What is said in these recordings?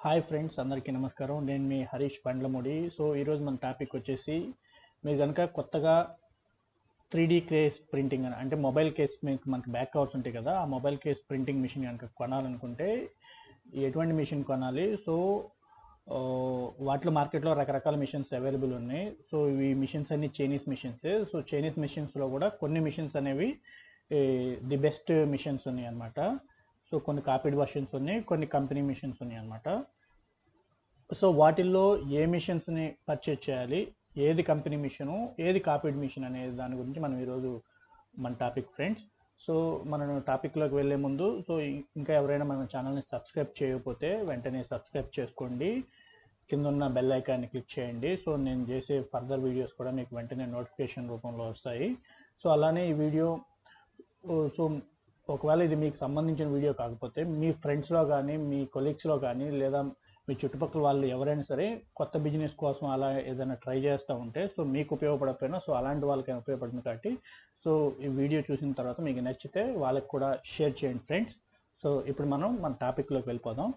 hi friends అందరికీ నమస్కారం నేను మీ హరీష్ పండ్లమూడి సో ఈరోజు మన టాపిక్ వచ్చేసి మీరు కనుక కొత్తగా త్రీ డీ కేస్ ప్రింటింగ్ అని అంటే మొబైల్ కేస్ మీకు మనకి బ్యాక్ కవర్స్ ఉంటాయి కదా ఆ మొబైల్ కేస్ ప్రింటింగ్ మిషన్ కనుక కొనాలనుకుంటే ఎటువంటి మిషన్ కొనాలి సో ఆ, వాటిలో మార్కెట్లో రకరకాల మిషన్స్ అవైలబుల్ ఉన్నాయి సో ఇవి మిషన్స్ అన్ని చైనీస్ మిషన్స్ సో చైనీస్ మిషన్స్లో కూడా కొన్ని మిషన్స్ అనేవి ది బెస్ట్ మిషన్స్ ఉన్నాయి అన్నమాట సో కొన్ని కాపీడ్ వర్షన్స్ ఉన్నాయి కొన్ని కంపెనీ మిషన్స్ ఉన్నాయి అన్నమాట సో వాటిల్లో ఏ మిషన్స్ని పర్చేజ్ చేయాలి ఏది కంపెనీ మిషను ఏది కాపీడ్ మిషన్ అనే దాని గురించి మనం ఈరోజు మన టాపిక్ ఫ్రెండ్స్ సో మనం టాపిక్లోకి వెళ్ళే ముందు సో ఇ- ఇంకా ఎవరైనా మన ఛానల్ని సబ్స్క్రైబ్ చేయకపోతే వెంటనే సబ్స్క్రైబ్ చేసుకోండి కింద ఉన్న బెల్ ఐకాన్ని క్లిక్ చేయండి సో నేను చేసే ఫర్దర్ వీడియోస్ కూడా మీకు వెంటనే నోటిఫికేషన్ రూపంలో వస్తాయి సో అలానే ఈ వీడియో ఓ, సో ఒకవేళ ఇది మీకు సంబంధించిన వీడియో కాకపోతే మీ ఫ్రెండ్స్లో కానీ మీ కొలీగ్స్లో కానీ లేదా మీ చుట్టుపక్కల వాళ్ళు ఎవరైనా సరే కొత్త బిజినెస్ కోసం అలా ఏదైనా ట్రై చేస్తూ ఉంటే సో మీకు ఉపయోగపడకపోయినా సో అలాంటి వాళ్ళకి ఉపయోగపడుతుంది కాబట్టి సో ఈ వీడియో చూసిన తర్వాత మీకు నచ్చితే వాళ్ళకి కూడా షేర్ చేయండి ఫ్రెండ్స్ సో ఇప్పుడు మనం మన టాపిక్లోకి వెళ్ళిపోదాం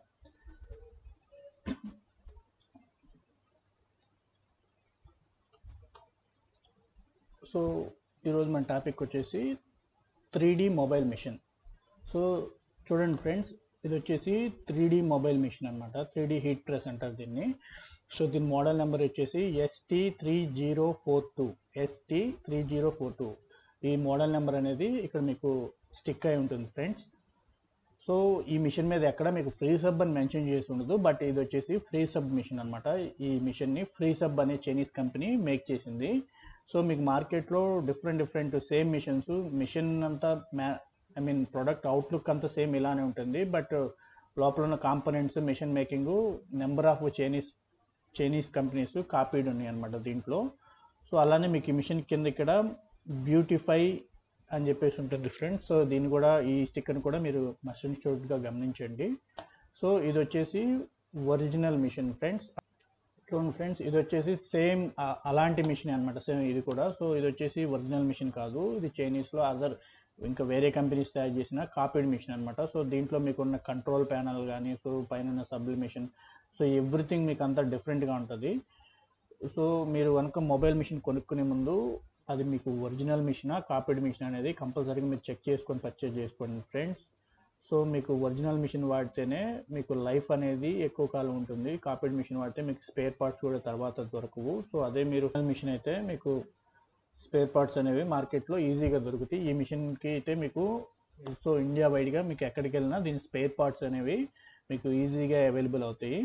సో ఈరోజు మన టాపిక్ వచ్చేసి three D mobile machine so చూడండి ఫ్రెండ్స్ ఇది వచ్చేసి త్రీ డి మొబైల్ మిషన్ అనమాట త్రీ డి హీట్ ప్రెస్ అంటారు దీన్ని సో దీని మోడల్ నెంబర్ వచ్చేసి S T three zero four two S T three zero four two ఈ మోడల్ నెంబర్ అనేది ఇక్కడ మీకు స్టిక్ అయి ఉంటుంది ఫ్రెండ్స్ సో ఈ మిషన్ మీద ఎక్కడ మీకు ఫ్రీ సబ్ అని మెన్షన్ చేసి ఉండదు బట్ ఇది వచ్చేసి ఫ్రీ సబ్ మిషన్ అనమాట ఈ మిషన్ని ఫ్రీ సబ్ అనే చైనీస్ కంపెనీ మేక్ చేసింది సో మీకు మార్కెట్లో different different same machines machine అంతా మ్యా ఐ మీన్ ప్రొడక్ట్ అవుట్లుక్ అంతా సేమ్ ఇలానే ఉంటుంది బట్ లోపల ఉన్న components machine making number of Chinese Chinese companies copied ఉన్నాయి అనమాట దీంట్లో సో అలానే మీకు ఈ మిషన్ కింద ఇక్కడ బ్యూటిఫై అని చెప్పేసి ఉంటుంది ఫ్రెండ్స్ సో దీన్ని కూడా ఈ స్టిక్కర్ని కూడా మీరు మస్ట్ షూట్గా గమనించండి సో ఇది వచ్చేసి ఒరిజినల్ మిషన్ ఫ్రెండ్స్ చూడండి ఫ్రెండ్స్ ఇది వచ్చేసి సేమ్ అలాంటి మిషన్ అనమాట సేమ్ ఇది కూడా సో ఇది వచ్చేసి ఒరిజినల్ మిషన్ కాదు ఇది చైనీస్లో అదర్ ఇంకా వేరే కంపెనీస్ తయారు చేసిన కాపీడ్ మిషన్ అనమాట సో దీంట్లో మీకు ఉన్న కంట్రోల్ ప్యానల్ కానీ సో పైన సబ్లిమేషన్ సో ఎవ్రీథింగ్ మీకు అంతా డిఫరెంట్గా ఉంటుంది సో మీరు కనుక మొబైల్ మిషన్ కొనుక్కునే ముందు అది మీకు ఒరిజినల్ మిషనా కాపీడ్ మిషన్ అనేది కంపల్సరీగా మీరు చెక్ చేసుకొని పర్చేజ్ చేసుకోండి ఫ్రెండ్స్ సో మీకు ఒరిజినల్ మిషన్ వాడితేనే మీకు లైఫ్ అనేది ఎక్కువ కాలం ఉంటుంది కాపీడ్ మిషన్ వాడితే మీకు స్పేర్ పార్ట్స్ కూడా తర్వాత దొరకవు సో అదే మీరు మిషన్ అయితే మీకు స్పేర్ పార్ట్స్ అనేవి మార్కెట్లో ఈజీగా దొరుకుతాయి ఈ మిషన్కి అయితే మీకు సో ఇండియా వైడ్గా మీకు ఎక్కడికి వెళ్ళినా దీని స్పేర్ పార్ట్స్ అనేవి మీకు ఈజీగా అవైలబుల్ అవుతాయి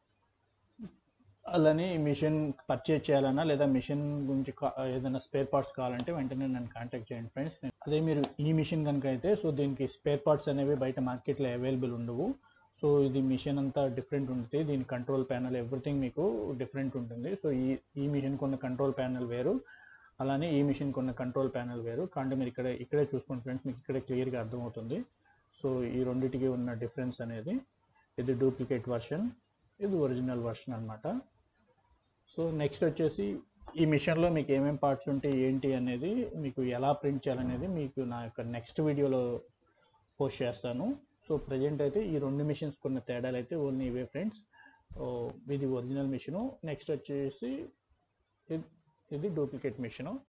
అలానే ఈ మిషన్ పర్చేజ్ చేయాలన్నా లేదా మిషన్ గురించి కా- ఏదైనా స్పేర్ పార్ట్స్ కావాలంటే వెంటనే నన్ను కాంటాక్ట్ చేయండి ఫ్రెండ్స్ అదే మీరు ఈ మిషన్ కనుక అయితే సో దీనికి స్పేర్ పార్ట్స్ అనేవి బయట మార్కెట్లో అవైలబుల్ ఉండవు సో ఇది మిషన్ అంతా డిఫరెంట్ ఉంటుంది దీని కంట్రోల్ ప్యానల్ ఎవ్రీథింగ్ మీకు డిఫరెంట్ ఉంటుంది సో ఈ ఈ మిషన్ కొన్న కంట్రోల్ ప్యానల్ వేరు అలానే ఈ మిషన్ కొన్న కంట్రోల్ ప్యానల్ వేరు కాబట్టి మీరు ఇక్కడ ఇక్కడే చూసుకోండి ఫ్రెండ్స్ మీకు ఇక్కడే క్లియర్గా అర్థమవుతుంది సో ఈ రెండిటికి ఉన్న డిఫరెన్స్ అనేది ఇది డూప్లికేట్ వర్షన్ ఇది ఒరిజినల్ వర్షన్ అన్నమాట సో నెక్స్ట్ వచ్చేసి ఈ మిషన్లో మీకు ఏమేమి పార్ట్స్ ఉంటాయి ఏంటి అనేది మీకు ఎలా ప్రింట్ చేయాలనేది మీకు నా యొక్క నెక్స్ట్ వీడియోలో పోస్ట్ చేస్తాను సో ప్రజెంట్ అయితే ఈ రెండు మిషన్స్ కొన్ని తేడాలు అయితే ఓన్లీ ఇవే ఫ్రెండ్స్ ఇది ఒరిజినల్ మిషను నెక్స్ట్ వచ్చేసి ఇది- ఇది డూప్లికేట్ మిషను